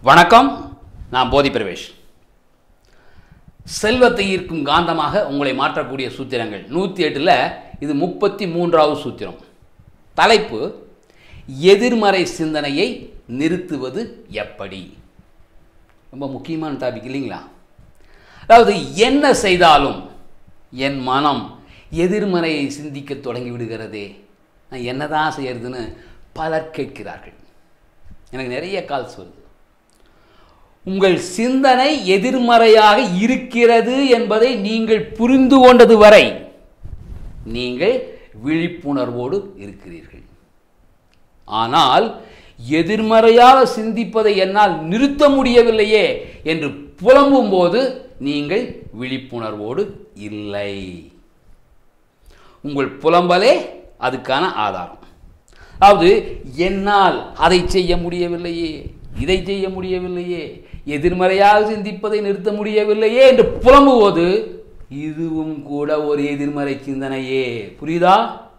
வணக்கம் நான் போதி பிரவேஷ் செல்வத்தை ஈர்க்கும் காந்தமாக உங்களை மாற்றக்கூடிய சூத்திரங்கள் நூற்றி எட்டில் இது முப்பத்தி மூன்றாவது சூத்திரம் தலைப்பு எதிர்மறை சிந்தனையை நிறுத்துவது எப்படி ரொம்ப முக்கியமான டாபிக் இல்லைங்களா அதாவது என்ன செய்தாலும் என் மனம் எதிர்மறையை சிந்திக்க தொடங்கி விடுகிறதே நான் என்னதான் செய்யறதுன்னு பலர் கேட்கிறார்கள் எனக்கு நிறைய கால்ஸ் வருது உங்கள் சிந்தனை எதிர்மறையாக இருக்கிறது என்பதை நீங்கள் புரிந்து கொண்டது வரை நீங்கள் விழிப்புணர்வோடு இருக்கிறீர்கள் ஆனால் எதிர்மறையாக சிந்திப்பதை என்னால் நிறுத்த முடியவில்லையே என்று புலம்பும் போது நீங்கள் விழிப்புணர்வோடு இல்லை உங்கள் புலம்பலே அதுக்கான ஆதாரம் அதாவது என்னால் அதை செய்ய முடியவில்லையே இதை செய்ய முடியவில்லையே எதிர்மறையாக சிந்திப்பதை நிறுத்த முடியவில்லையே என்று புலம்புவது இதுவும் கூட ஒரு எதிர்மறை சிந்தனையே புரியுதா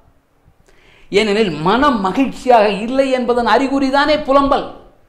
ஏனெனில் மனம் மகிழ்ச்சியாக இல்லை என்பதன் அறிகுறிதானே புலம்பல்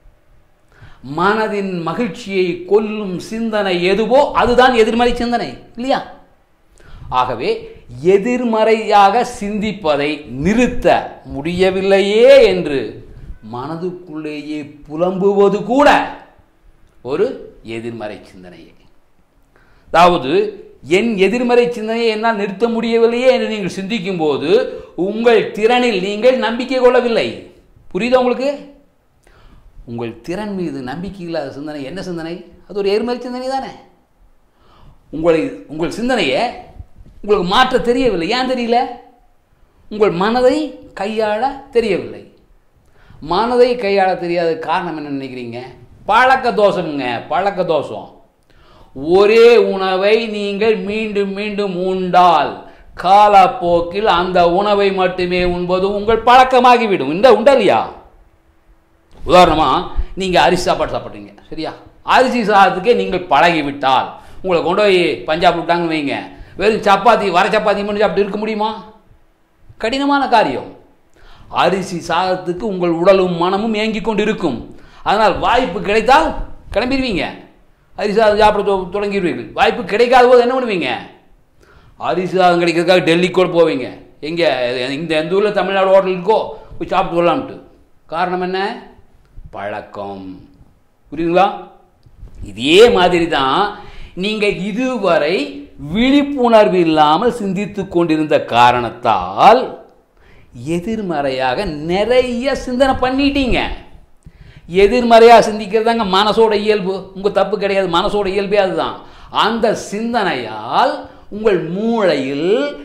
மனதின் மகிழ்ச்சியை கொல்லும் சிந்தனை எதுவோ அதுதான் எதிர்மறை சிந்தனை இல்லையா ஆகவே எதிர்மறையாக சிந்திப்பதை நிறுத்த முடியவில்லையே என்று மனதுக்குள்ளேயே புலம்புவது கூட ஒரு எதிர்மறை சிந்தனையே அதாவது என் எதிர்மறை சிந்தனையை என்னால் நிறுத்த முடியவில்லையே என்று நீங்கள் சிந்திக்கும் போது உங்கள் திறனில் நீங்கள் நம்பிக்கை கொள்ளவில்லை புரியுதா உங்களுக்கு உங்கள் திறன் மீது நம்பிக்கை இல்லாத சிந்தனை என்ன சிந்தனை அது ஒரு எதிர்மறை சிந்தனை தானே உங்களை உங்கள் சிந்தனையை உங்களுக்கு மாற்ற தெரியவில்லை ஏன் தெரியல உங்கள் மனதை கையாள தெரியவில்லை மனதை கையாள தெரியாத காரணம் என்ன நினைக்கிறீங்க பழக்க தோஷம்ங்க பழக்க தோஷம் ஒரே உணவை நீங்கள் மீண்டும் மீண்டும் உண்டால் காலப்போக்கில் அந்த உணவை மட்டுமே உண்பது உங்கள் பழக்கமாகிவிடும் இந்த உண்டா இல்லையா உதாரணமாக நீங்கள் அரிசி சாப்பாடு சாப்பிட்றீங்க சரியா அரிசி சாதத்துக்கே நீங்கள் பழகிவிட்டால் உங்களை கொண்டு போய் பஞ்சாப் விட்டாங்கன்னு வைங்க வெறும் சப்பாத்தி வர சப்பாத்தி மட்டும் சாப்பிட்டு இருக்க முடியுமா கடினமான காரியம் அரிசி சாதத்துக்கு உங்கள் உடலும் மனமும் ஏங்கி கொண்டு இருக்கும் அதனால் வாய்ப்பு கிடைத்தால் கிளம்பிடுவீங்க அரிசி சாதம் சாப்பிட தொ- தொடங்கிடுவீர்கள் வாய்ப்பு கிடைக்காத போது என்ன பண்ணுவீங்க அரிசி சாதம் கிடைக்கிறதுக்காக டெல்லிக்கு கூட போவீங்க எங்கே இந்த எந்த ஊரில் தமிழ்நாடு ஹோட்டல் இருக்கோ போய் சாப்பிட்டு வரலாம்ட்டு காரணம் என்ன பழக்கம் புரியுதுங்களா இதே மாதிரி தான் நீங்கள் இதுவரை விழிப்புணர்வு இல்லாமல் சிந்தித்து கொண்டிருந்த காரணத்தால் எதிர்மறையாக நிறைய சிந்தனை பண்ணிட்டீங்க எதிர்மறையாக சிந்திக்கிறதாங்க மனசோட இயல்பு உங்கள் தப்பு கிடையாது மனசோட இயல்பே அதுதான் அந்த சிந்தனையால் உங்கள் மூளையில்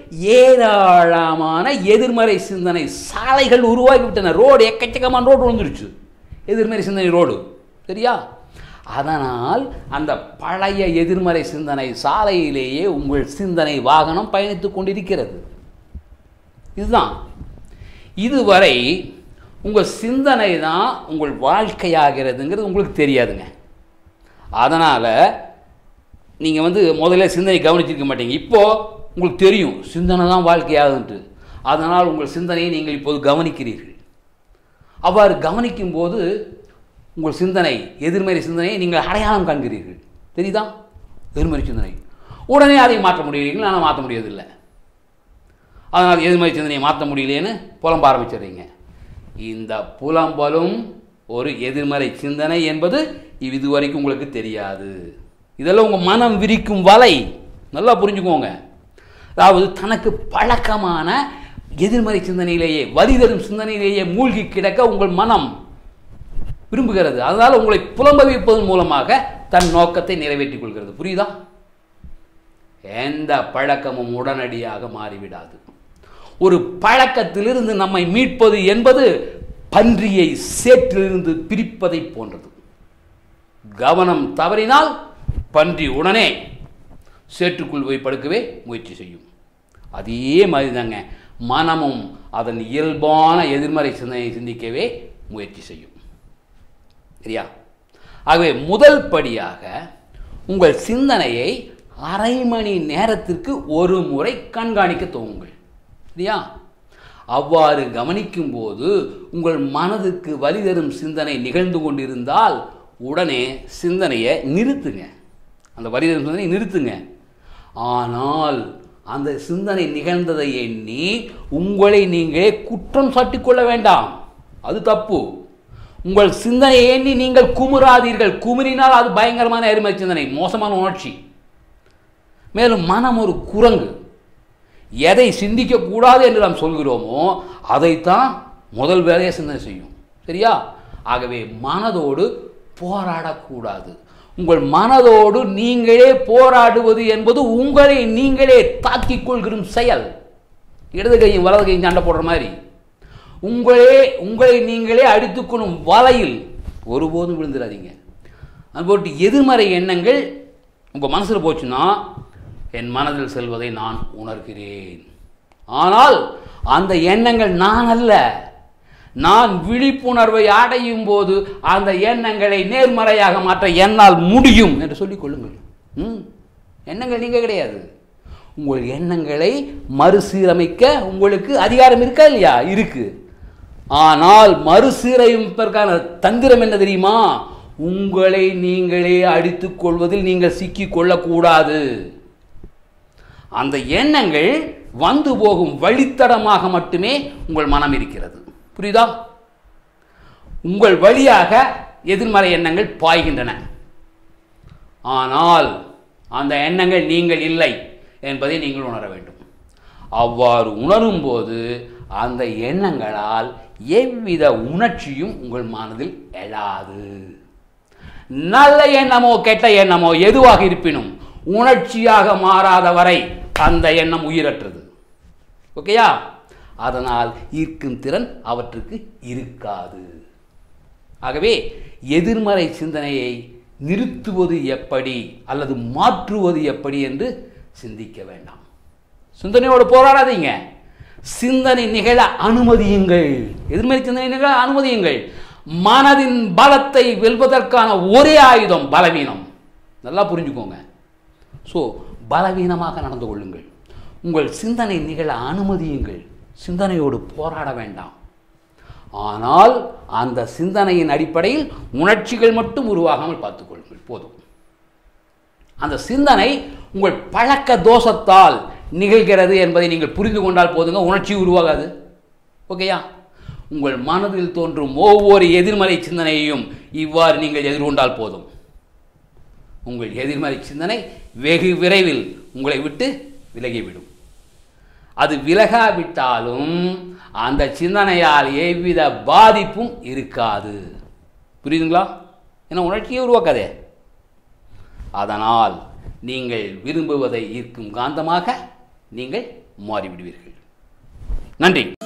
ஏராளமான எதிர்மறை சிந்தனை சாலைகள் உருவாகிவிட்டன ரோடு எக்கச்சக்கமான ரோடு விழுந்துருச்சு எதிர்மறை சிந்தனை ரோடு சரியா அதனால் அந்த பழைய எதிர்மறை சிந்தனை சாலையிலேயே உங்கள் சிந்தனை வாகனம் பயணித்துக் கொண்டிருக்கிறது இதுதான் இதுவரை உங்கள் சிந்தனை தான் உங்கள் வாழ்க்கையாகிறதுங்கிறது உங்களுக்கு தெரியாதுங்க அதனால் நீங்கள் வந்து முதல்ல சிந்தனை கவனிச்சிருக்க மாட்டீங்க இப்போது உங்களுக்கு தெரியும் சிந்தனை தான் வாழ்க்கையாகுதுன்ட்டு அதனால் உங்கள் சிந்தனையை நீங்கள் இப்போது கவனிக்கிறீர்கள் அவ்வாறு கவனிக்கும் போது உங்கள் சிந்தனை எதிர்மறை சிந்தனையை நீங்கள் அடையாளம் காண்கிறீர்கள் தெரியுதா எதிர்மறை சிந்தனை உடனே அதை மாற்ற முடியுறீர்கள் ஆனால் மாற்ற முடியறதில்லை அதனால் எதிர்மறை சிந்தனையை மாற்ற முடியலையேன்னு புலம்ப ஆரம்பிச்சிடுறீங்க இந்த புலம்பலும் ஒரு எதிர்மறை சிந்தனை என்பது இதுவரைக்கும் உங்களுக்கு தெரியாது இதெல்லாம் உங்கள் மனம் விரிக்கும் வலை நல்லா புரிஞ்சுக்கோங்க அதாவது தனக்கு பழக்கமான எதிர்மறை சிந்தனையிலேயே வரி தரும் சிந்தனையிலேயே மூழ்கி கிடக்க உங்கள் மனம் விரும்புகிறது அதனால் உங்களை புலம்ப வைப்பதன் மூலமாக தன் நோக்கத்தை நிறைவேற்றிக் கொள்கிறது புரியுதா எந்த பழக்கமும் உடனடியாக மாறிவிடாது ஒரு பழக்கத்திலிருந்து நம்மை மீட்பது என்பது பன்றியை சேற்றிலிருந்து பிரிப்பதை போன்றது கவனம் தவறினால் பன்றி உடனே சேற்றுக்குள் போய் படுக்கவே முயற்சி செய்யும் அதே மாதிரி தாங்க மனமும் அதன் இயல்பான எதிர்மறை சிந்தனையை சிந்திக்கவே முயற்சி செய்யும் சரியா ஆகவே முதல் படியாக உங்கள் சிந்தனையை அரை மணி நேரத்திற்கு ஒரு முறை கண்காணிக்க துவங்குங்கள் சரியா அவ்வாறு கவனிக்கும் போது உங்கள் மனதுக்கு வலி தரும் சிந்தனை நிகழ்ந்து கொண்டிருந்தால் உடனே சிந்தனையை நிறுத்துங்க அந்த வரி சிந்தனையை நிறுத்துங்க ஆனால் அந்த சிந்தனை நிகழ்ந்ததை எண்ணி உங்களை நீங்களே குற்றம் சாட்டிக் கொள்ள வேண்டாம் அது தப்பு உங்கள் சிந்தனையை எண்ணி நீங்கள் குமுறாதீர்கள் குமுறினால் அது பயங்கரமான எருமை சிந்தனை மோசமான உணர்ச்சி மேலும் மனம் ஒரு குரங்கு எதை சிந்திக்கக்கூடாது என்று நாம் சொல்கிறோமோ அதைத்தான் முதல் வேலையை சிந்தனை செய்யும் சரியா ஆகவே மனதோடு போராடக்கூடாது உங்கள் மனதோடு நீங்களே போராடுவது என்பது உங்களை நீங்களே தாக்கிக் கொள்கிற செயல் இடது கையும் வலது கையும் சண்டை போடுற மாதிரி உங்களே உங்களை நீங்களே அடித்துக்கொள்ளும் வலையில் ஒருபோதும் விழுந்துடாதீங்க அதுபோட்டு எதிர்மறை எண்ணங்கள் உங்கள் மனசில் போச்சுன்னா என் மனதில் செல்வதை நான் உணர்கிறேன் ஆனால் அந்த எண்ணங்கள் நான் அல்ல நான் விழிப்புணர்வை அடையும் போது அந்த எண்ணங்களை நேர்மறையாக மாற்ற என்னால் முடியும் என்று சொல்லிக் கொள்ளுங்கள் ம் எண்ணங்கள் நீங்கள் கிடையாது உங்கள் எண்ணங்களை மறுசீரமைக்க உங்களுக்கு அதிகாரம் இருக்கா இல்லையா இருக்கு ஆனால் மறுசீரமைப்பதற்கான தந்திரம் என்ன தெரியுமா உங்களை நீங்களே அடித்துக் கொள்வதில் நீங்கள் சிக்கிக் கொள்ளக்கூடாது அந்த எண்ணங்கள் வந்து போகும் வழித்தடமாக மட்டுமே உங்கள் மனம் இருக்கிறது புரியுதா உங்கள் வழியாக எதிர்மறை எண்ணங்கள் பாய்கின்றன ஆனால் அந்த எண்ணங்கள் நீங்கள் இல்லை என்பதை நீங்கள் உணர வேண்டும் அவ்வாறு உணரும் போது அந்த எண்ணங்களால் எவ்வித உணர்ச்சியும் உங்கள் மனதில் எழாது நல்ல எண்ணமோ கெட்ட எண்ணமோ எதுவாக இருப்பினும் உணர்ச்சியாக மாறாத வரை அந்த எண்ணம் உயிரற்றது ஓகேயா அதனால் ஈர்க்கும் திறன் அவற்றுக்கு இருக்காது ஆகவே எதிர்மறை சிந்தனையை நிறுத்துவது எப்படி அல்லது மாற்றுவது எப்படி என்று சிந்திக்க வேண்டாம் சிந்தனையோடு போராடாதீங்க சிந்தனை நிகழ அனுமதியுங்கள் எதிர்மறை சிந்தனை நிகழ அனுமதியுங்கள் மனதின் பலத்தை வெல்வதற்கான ஒரே ஆயுதம் பலவீனம் நல்லா புரிஞ்சுக்கோங்க ஸோ பலவீனமாக நடந்து கொள்ளுங்கள் உங்கள் சிந்தனை நிகழ அனுமதியுங்கள் சிந்தனையோடு போராட வேண்டாம் ஆனால் அந்த சிந்தனையின் அடிப்படையில் உணர்ச்சிகள் மட்டும் உருவாகாமல் பார்த்துக்கொள்ளுங்கள் போதும் அந்த சிந்தனை உங்கள் பழக்க தோஷத்தால் நிகழ்கிறது என்பதை நீங்கள் புரிந்து கொண்டால் போதுங்க உணர்ச்சி உருவாகாது ஓகேயா உங்கள் மனதில் தோன்றும் ஒவ்வொரு எதிர்மறை சிந்தனையையும் இவ்வாறு நீங்கள் எதிர்கொண்டால் போதும் உங்கள் எதிர்மறை சிந்தனை வெகு விரைவில் உங்களை விட்டு விலகிவிடும் அது விலகாவிட்டாலும் அந்த சிந்தனையால் எவ்வித பாதிப்பும் இருக்காது புரியுதுங்களா ஏன்னா உணர்ச்சியை உருவாக்காதே அதனால் நீங்கள் விரும்புவதை ஈர்க்கும் காந்தமாக நீங்கள் மாறிவிடுவீர்கள் நன்றி